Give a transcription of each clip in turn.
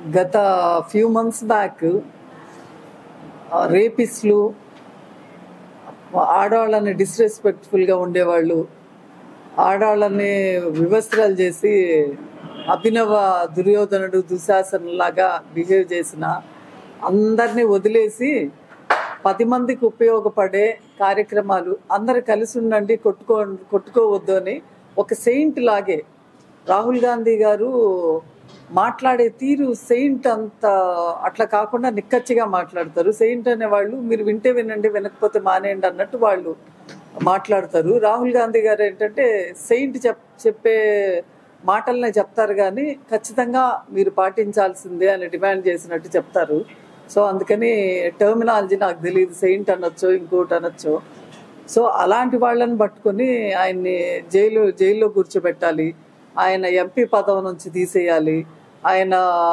గత few months back రేపిస్ట్లు ఆడవాళ్ళని డిస్రెస్పెక్ట్ఫుల్గా ఉండేవాళ్ళు ఆడవాళ్ళని వివస్త్రాలు చేసి అభినవ దుర్యోధనుడు దుశాసనలాగా బిహేవ్ చేసిన అందరినీ వదిలేసి పది మందికి ఉపయోగపడే కార్యక్రమాలు అందరు కలిసి ఉండండి కొట్టుకో కొట్టుకోవద్దు అని ఒక సెయింట్ లాగే రాహుల్ గాంధీ గారు మాట్లాడే తీరు సెయింట్ అంత అట్లా కాకుండా నిక్కచ్చిగా మాట్లాడతారు సెయింట్ అనే వాళ్ళు మీరు వింటే వినండి వినకపోతే మానేయండి అన్నట్టు వాళ్ళు మాట్లాడతారు రాహుల్ గాంధీ గారు ఏంటంటే సెయింట్ చెప్ చెప్పే మాటలనే చెప్తారు కానీ ఖచ్చితంగా మీరు పాటించాల్సిందే అని డిమాండ్ చేసినట్టు చెప్తారు సో అందుకని టర్మినాలజీ నాకు తెలియదు సెయింట్ అనొచ్చో ఇంకోటి అనొచ్చో సో అలాంటి వాళ్ళని పట్టుకొని ఆయన్ని జైలు జైల్లో కూర్చోబెట్టాలి ఆయన ఎంపీ పదవి నుంచి తీసేయాలి ఆయన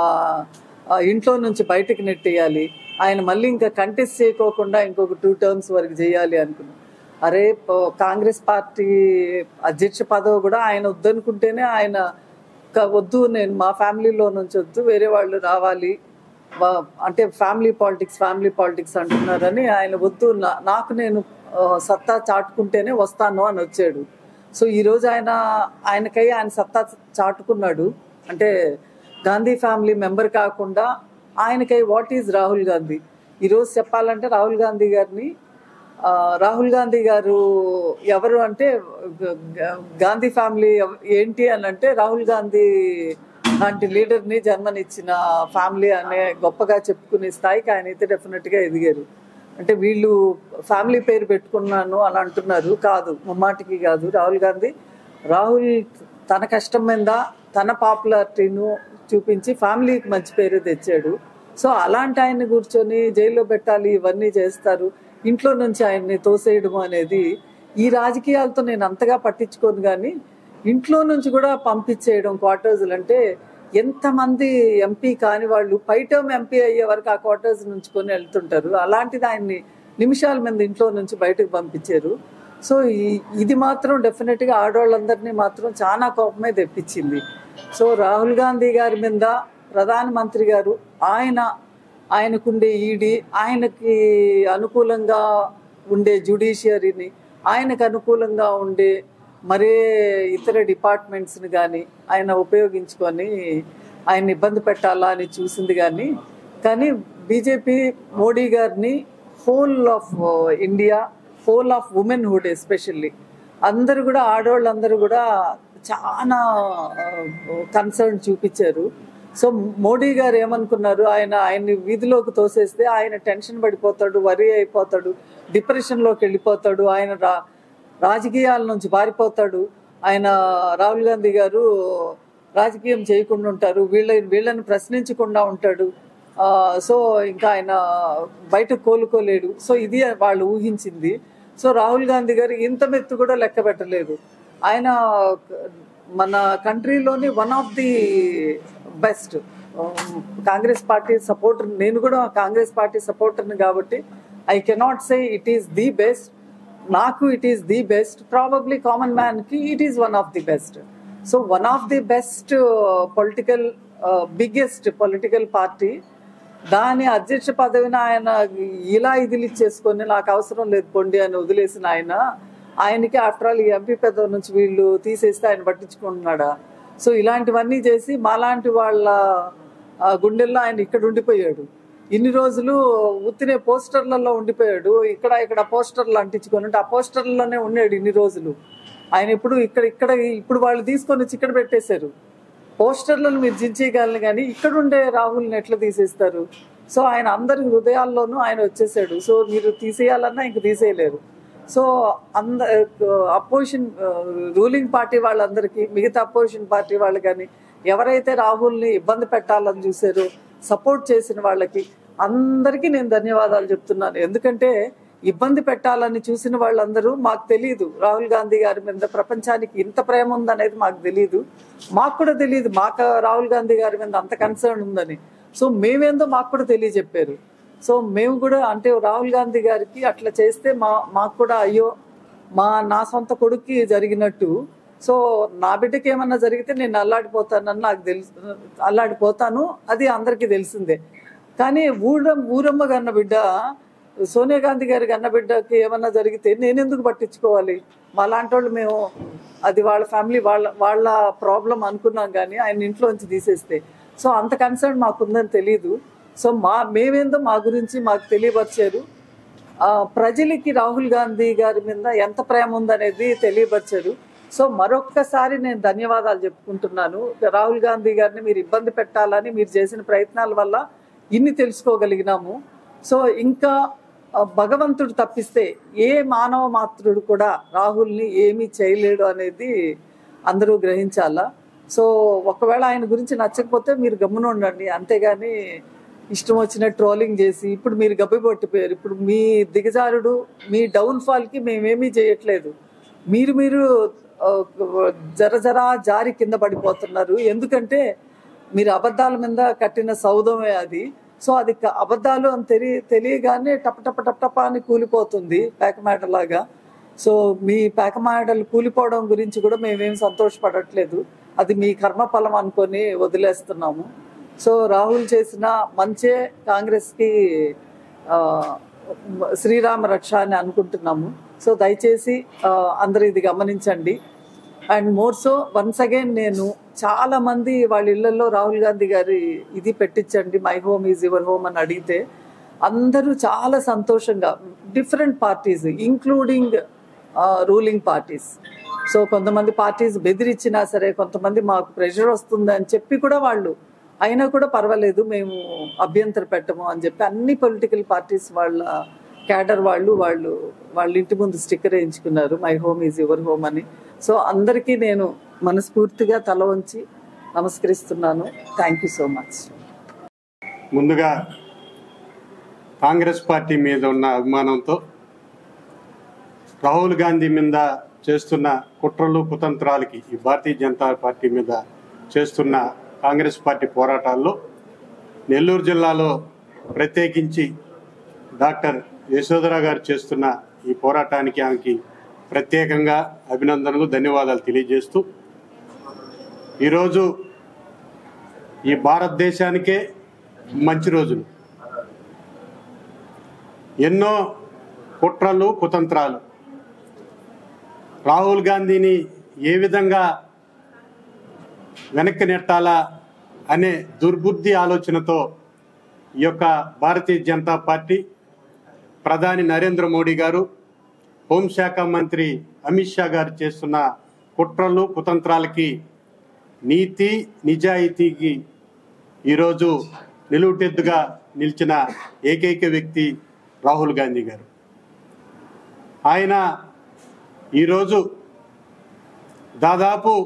ఆ, ఇంట్లో నుంచి బయటకు నెట్టేయాలి ఆయన మళ్ళీ ఇంకా కంటెస్ట్ చేయకోకుండా ఇంకొక టూ టర్మ్స్ వరకు చేయాలి అనుకున్నాం అరే ప- కాంగ్రెస్ పార్టీ అధ్యక్ష పదవి కూడా ఆయన వద్దనుకుంటేనే ఆయన "క- వద్దు నేను మా ఫ్యామిలీలో నుంచి వద్దు వేరే వాళ్ళు రావాలి వా- అంటే ఫ్యామిలీ పాలిటిక్స్ ఫ్యామిలీ పాలిటిక్స్ అంటున్నారని ఆయన వద్దు నా- నాకు నేను ఆ, సత్తా చాటుకుంటేనే వస్తాను అని వచ్చాడు సో ఈరోజు ఆయన ఆయనకై ఆయన సత్తా చాటుకున్నాడు అంటే గాంధీ ఫ్యామిలీ మెంబర్ కాకుండా ఆయనకై వాట్ ఈజ్ రాహుల్ గాంధీ ఈరోజు చెప్పాలంటే రాహుల్ గాంధీ గారిని ఆ, రాహుల్ గాంధీ గారు ఎవరు అంటే గ- గ- గాంధీ ఫ్యామిలీ ఎవ- ఏంటి అని అంటే రాహుల్ గాంధీ లాంటి లీడర్ని జన్మనిచ్చిన ఫ్యామిలీ అనే గొప్పగా చెప్పుకునే స్థాయికి ఆయన అయితే డెఫినెట్గా ఎదిగారు అంటే వీళ్ళు ఫ్యామిలీ పేరు పెట్టుకున్నాను అని అంటున్నారు కాదు ముమ్మాటికి కాదు రాహుల్ గాంధీ రాహుల్ తన కష్టం మీద తన పాపులారిటీను చూపించి ఫ్యామిలీకి మంచి పేరు తెచ్చాడు సో అలాంటి ఆయన్ని కూర్చొని జైల్లో పెట్టాలి ఇవన్నీ చేస్తారు ఇంట్లో నుంచి ఆయన్ని తోసేయడం అనేది ఈ రాజకీయాలతో నేను అంతగా పట్టించుకోను కానీ ఇంట్లో నుంచి కూడా పంపించేయడం క్వార్టర్స్ అంటే ఎంతమంది ఎంపీ కాని వాళ్ళు పై టర్మ్ ఎంపీ అయ్యే వరకు ఆ క్వార్టర్స్ నుంచుకొని వెళ్తుంటారు అలాంటిది ఆయన్ని నిమిషాల మీద ఇంట్లో నుంచి బయటకు పంపించారు సో ఈ- ఇది మాత్రం డెఫినెట్గా ఆడవాళ్ళందరినీ మాత్రం చాలా కోపమే తెప్పించింది సో రాహుల్ గాంధీ గారి మీద ప్రధానమంత్రి గారు ఆయన ఆయనకుండే ఈడీ ఆయనకి అనుకూలంగా ఉండే జ్యుడిషియరీని ఆయనకు అనుకూలంగా ఉండే మరే ఇతర డిపార్ట్మెంట్స్ని కానీ ఆయన ఉపయోగించుకొని ఆయన ఇబ్బంది పెట్టాలా అని చూసింది కానీ కానీ బీజేపీ మోడీ గారిని whole of India whole of womanhood especially అందరూ కూడా ఆడవాళ్ళందరూ కూడా చాలా కన్సర్న్ చూపించారు సో మోడీ గారు ఏమనుకున్నారు ఆయన ఆయన్ని వీధిలోకి తోసేస్తే ఆయన టెన్షన్ పడిపోతాడు వరి అయిపోతాడు డిప్రెషన్లోకి వెళ్ళిపోతాడు ఆయన రా రాజకీయాల నుంచి పారిపోతాడు ఆయన రాహుల్ గాంధీ గారు రాజకీయం చేయకుండా ఉంటారు వీళ్ళ వీళ్ళని ప్రశ్నించకుండా ఉంటాడు ఆ, సో ఇంకా ఆయన బయట కోలుకోలేడు సో ఇది వాళ్ళు ఊహించింది సో రాహుల్ గాంధీ గారు ఇంత మెత్తు కూడా లెక్క పెట్టలేదు ఆయన మన కంట్రీలోని one of the best Congress party supporter నేను కూడా కాంగ్రెస్ పార్టీ సపోర్టర్ని కాబట్టి I cannot say it is the best నాకు it is the best probably common మ్యాన్కి it is one of the best so one of the best political biggest political party దాని అధ్యక్ష పదవిని ఆయన ఇలా ఇదిలిచ్చేసుకొని నాకు అవసరం లేదు పొండి అని వదిలేసిన ఆయన ఆయనకి ఆఫ్టర్ ఆల్ ఈ ఎంపీ పదవి నుంచి వీళ్ళు తీసేస్తే ఆయన పట్టించుకుంటున్నాడా సో ఇలాంటివన్నీ చేసి మాలాంటి వాళ్ళ ఆ, గుండెల్లో ఆయన ఇక్కడ ఉండిపోయాడు ఇన్ని రోజులు ఉత్తినే పోస్టర్లలో ఉండిపోయాడు ఇక్కడ ఇక్కడ పోస్టర్లు అంటించుకొని ఉంటే ఆ పోస్టర్లలోనే ఉన్నాడు ఇన్ని రోజులు ఆయన ఇప్పుడు ఇక్కడ ఇక్కడ ఇప్పుడు వాళ్ళు తీసుకొని వచ్చి ఇక్కడ పెట్టేశారు పోస్టర్లను మీరు జించేయగలను కానీ ఇక్కడ ఉండే రాహుల్ని ఎట్లా తీసేస్తారు సో ఆయన అందరి హృదయాల్లోనూ ఆయన వచ్చేసాడు సో మీరు తీసేయాలన్నా ఇంక తీసేయలేరు సో అంద అపోజిషన్ రూలింగ్ పార్టీ వాళ్ళందరికీ మిగతా అపోజిషన్ పార్టీ వాళ్ళు కానీ ఎవరైతే రాహుల్ని ఇబ్బంది పెట్టాలని చూసారో సపోర్ట్ చేసిన వాళ్ళకి అందరికీ నేను ధన్యవాదాలు చెప్తున్నాను ఎందుకంటే ఇబ్బంది పెట్టాలని చూసిన వాళ్ళందరూ మాకు తెలియదు రాహుల్ గాంధీ గారి మీద ప్రపంచానికి ఇంత ప్రేమ ఉందనేది మాకు తెలియదు మాకు కూడా తెలియదు మాకు రాహుల్ గాంధీ గారి మీద అంత కన్సర్న్ ఉందని సో మేమేందో మాకు కూడా తెలియజెప్పారు సో మేము కూడా అంటే రాహుల్ గాంధీ గారికి అట్లా చేస్తే మా మాకు కూడా అయ్యో మా నా సొంత కొడుక్కి జరిగినట్టు సో నా బిడ్డకి ఏమన్నా జరిగితే నేను అల్లాడిపోతానని నాకు తెలుసు అల్లాడిపోతాను అది అందరికీ తెలిసిందే కానీ ఊరం ఊరమ్మ కన్న బిడ్డ సోనియా గాంధీ గారి కన్న బిడ్డకి ఏమన్నా జరిగితే నేను ఎందుకు పట్టించుకోవాలి మా లాంటి వాళ్ళు మేము అది వాళ్ళ ఫ్యామిలీ వాళ్ళ వాళ్ళ ప్రాబ్లం అనుకున్నాం కానీ ఆయన ఇంట్లోంచి తీసేస్తే సో అంత కన్సర్న్ మాకుందని తెలియదు సో మా మేమేందో మా గురించి మాకు తెలియపరిచారు ఆ, ప్రజలకి రాహుల్ గాంధీ గారి మీద ఎంత ప్రేమ ఉందనేది తెలియపరిచారు సో మరొక్కసారి నేను ధన్యవాదాలు చెప్పుకుంటున్నాను రాహుల్ గాంధీ గారిని మీరు ఇబ్బంది పెట్టాలని మీరు చేసిన ప్రయత్నాల వల్ల ఇన్ని తెలుసుకోగలిగినాము సో ఇంకా ఆ, భగవంతుడు తప్పిస్తే ఏ మానవ మాత్రుడు కూడా రాహుల్ని ఏమీ చేయలేడు అనేది అందరూ గ్రహించాలా సో ఒకవేళ ఆయన గురించి నచ్చకపోతే మీరు గమ్మున ఉండండి అంతేగాని ఇష్టం వచ్చిన ట్రోలింగ్ చేసి ఇప్పుడు మీరు గబ్బిపట్టిపోయారు ఇప్పుడు మీ దిగజారుడు మీ డౌన్ఫాల్కి మేమేమీ చేయట్లేదు మీరు మీరు ఆ, జర జర జారి కింద పడిపోతున్నారు ఎందుకంటే మీరు అబద్ధాల మీద కట్టిన సౌధమే అది సో అది క- అబద్ధాలు అని తెలియ తెలియగానే టప టప టప టప అని కూలిపోతుంది పేకమేటలాగా సో మీ పేకమాటలు కూలిపోవడం గురించి కూడా మేమేం సంతోషపడట్లేదు అది మీ కర్మఫలం అనుకొని వదిలేస్తున్నాము సో రాహుల్ చేసిన మంచే కాంగ్రెస్కి ఆ, శ్రీరామ రక్ష అని అనుకుంటున్నాము సో దయచేసి ఆ, అందరూ ఇది గమనించండి and more so once again నేను చాలా మంది వాళ్ళ ఇళ్లలో రాహుల్ గాంధీ గారి ఇది పెట్టించండి my home is your home అని అడిగితే అందరూ చాలా సంతోషంగా different parties including ruling parties so కొంతమంది పార్టీస్ బెదిరించినా సరే కొంతమంది మాకు ప్రెషర్ వస్తుంది అని చెప్పి కూడా వాళ్ళు అయినా కూడా పర్వాలేదు మేము అభ్యంతర పెట్టము అని చెప్పి అన్ని పొలిటికల్ పార్టీస్ వాళ్ళ క్యాడర్ వాళ్ళు వాళ్ళు వాళ్ళ ఇంటి ముందు స్టిక్కర్ వేయించుకున్నారు my home is your home అని సో అందరికీ నేను మనస్ఫూర్తిగా తల వంచి నమస్కరిస్తున్నాను థ్యాంక్ యూ సో మచ్ ముందుగా కాంగ్రెస్ పార్టీ మీద ఉన్న అభిమానంతో రాహుల్ గాంధీ మీద చేస్తున్న కుట్రలు కుతంత్రాలకి ఈ భారతీయ జనతా పార్టీ మీద చేస్తున్న కాంగ్రెస్ పార్టీ పోరాటాల్లో నెల్లూరు జిల్లాలో ప్రత్యేకించి డాక్టర్ యశోధర గారు చేస్తున్న ఈ పోరాటానికి ఆమెకి ప్రత్యేకంగా అభినందనలు ధన్యవాదాలు తెలియజేస్తూ ఈరోజు ఈ భారతదేశానికే మంచి రోజులు ఎన్నో కుట్రలు కుతంత్రాలు రాహుల్ గాంధీని ఏ విధంగా వెనక్కి నెట్టాలా అనే దుర్బుద్ధి ఆలోచనతో ఈ యొక్క భారతీయ జనతా పార్టీ ప్రధాని నరేంద్ర మోడీ గారు హోంశాఖ మంత్రి అమిత్ షా గారు చేస్తున్న కుట్రలు కుతంత్రాలకి నీతి నిజాయితీకి ఈరోజు నిలువుటెద్దుగా నిలిచిన ఏకైక వ్యక్తి రాహుల్ గాంధీ గారు ఆయన ఈరోజు దాదాపు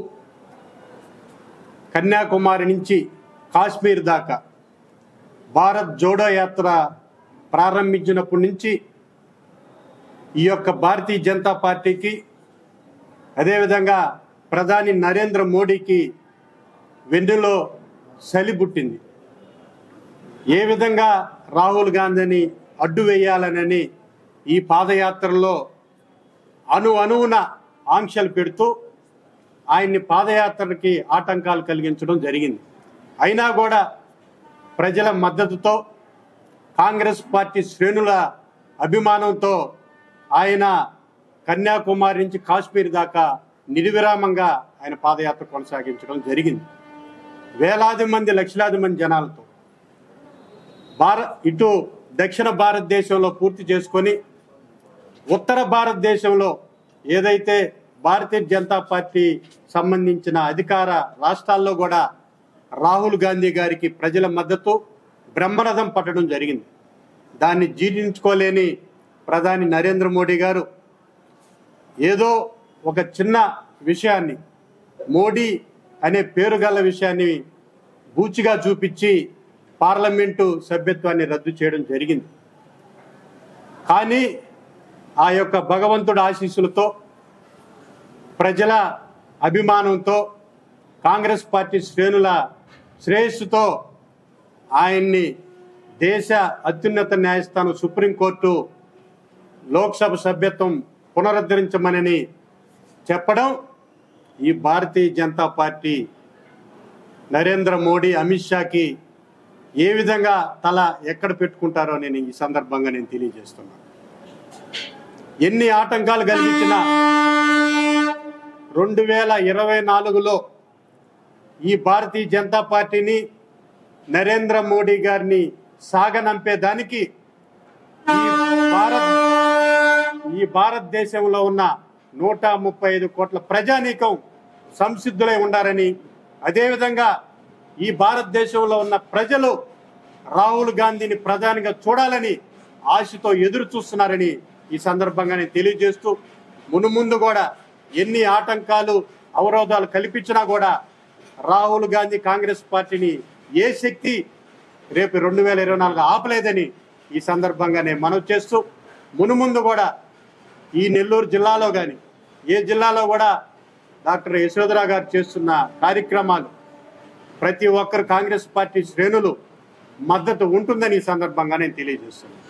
కన్యాకుమారి నుంచి కాశ్మీర్ దాకా భారత్ జోడో యాత్ర ప్రారంభించినప్పటి నుంచి ఈ యొక్క భారతీయ జనతా పార్టీకి అదేవిధంగా ప్రధాని నరేంద్ర మోడీకి వెన్నులో చలి పుట్టింది ఏ విధంగా రాహుల్ గాంధీని అడ్డు వేయాలనని ఈ పాదయాత్రలో అణు అణువున ఆంక్షలు పెడుతూ ఆయన్ని పాదయాత్రకి ఆటంకాలు కలిగించడం జరిగింది అయినా కూడా ప్రజల మద్దతుతో కాంగ్రెస్ పార్టీ శ్రేణుల అభిమానంతో ఆయన కన్యాకుమారి నుంచి కాశ్మీర్ దాకా నిర్విరామంగా ఆయన పాదయాత్ర కొనసాగించడం జరిగింది వేలాది మంది లక్షలాది మంది జనాలతో భార ఇటు దక్షిణ భారతదేశంలో పూర్తి చేసుకొని ఉత్తర భారతదేశంలో ఏదైతే భారతీయ జనతా పార్టీ సంబంధించిన అధికార రాష్ట్రాల్లో కూడా రాహుల్ గాంధీ గారికి ప్రజల మద్దతు బ్రహ్మరథం పట్టడం జరిగింది దాన్ని జీర్ణించుకోలేని ప్రధాని నరేంద్ర మోడీ గారు ఏదో ఒక చిన్న విషయాన్ని మోడీ అనే పేరు గల విషయాన్ని బూచిగా చూపించి పార్లమెంటు సభ్యత్వాన్ని రద్దు చేయడం జరిగింది కానీ ఆ యొక్క భగవంతుడి ఆశీస్సులతో ప్రజల అభిమానంతో కాంగ్రెస్ పార్టీ శ్రేణుల శ్రేయస్సుతో ఆయన్ని దేశ అత్యున్నత న్యాయస్థానం సుప్రీంకోర్టు లోక్సభ సభ్యత్వం పునరుద్ధరించమనని చెప్పడం ఈ భారతీయ జనతా పార్టీ నరేంద్ర మోడీ అమిత్ షాకి ఏ విధంగా తల ఎక్కడ పెట్టుకుంటారో నేను ఈ సందర్భంగా నేను తెలియజేస్తున్నాను ఎన్ని ఆటంకాలు కలిగించినా రెండు వేల ఇరవై నాలుగులో ఈ భారతీయ జనతా పార్టీని నరేంద్ర మోడీ గారిని సాగనంపేదానికి ఈ భారత్ ఈ భారతదేశంలో ఉన్న నూట ముప్పై ఐదు కోట్ల ప్రజానీకం సంసిద్ధులై ఉండారని అదేవిధంగా ఈ భారతదేశంలో ఉన్న ప్రజలు రాహుల్ గాంధీని ప్రధానిగా చూడాలని ఆశతో ఎదురు చూస్తున్నారని ఈ సందర్భంగా నేను తెలియజేస్తూ మునుముందు కూడా ఎన్ని ఆటంకాలు అవరోధాలు కల్పించినా కూడా రాహుల్ గాంధీ కాంగ్రెస్ పార్టీని ఏ శక్తి రేపు రెండు వేల ఇరవై నాలుగు ఆపలేదని ఈ సందర్భంగా నేను మనవి చేస్తూ మునుముందు కూడా ఈ నెల్లూరు జిల్లాలో కానీ ఏ జిల్లాలో కూడా డాక్టర్ యశోధరా గారు చేస్తున్న కార్యక్రమాలు ప్రతి ఒక్కరు కాంగ్రెస్ పార్టీ శ్రేణులు మద్దతు ఉంటుందని ఈ సందర్భంగా నేను తెలియజేస్తున్నాను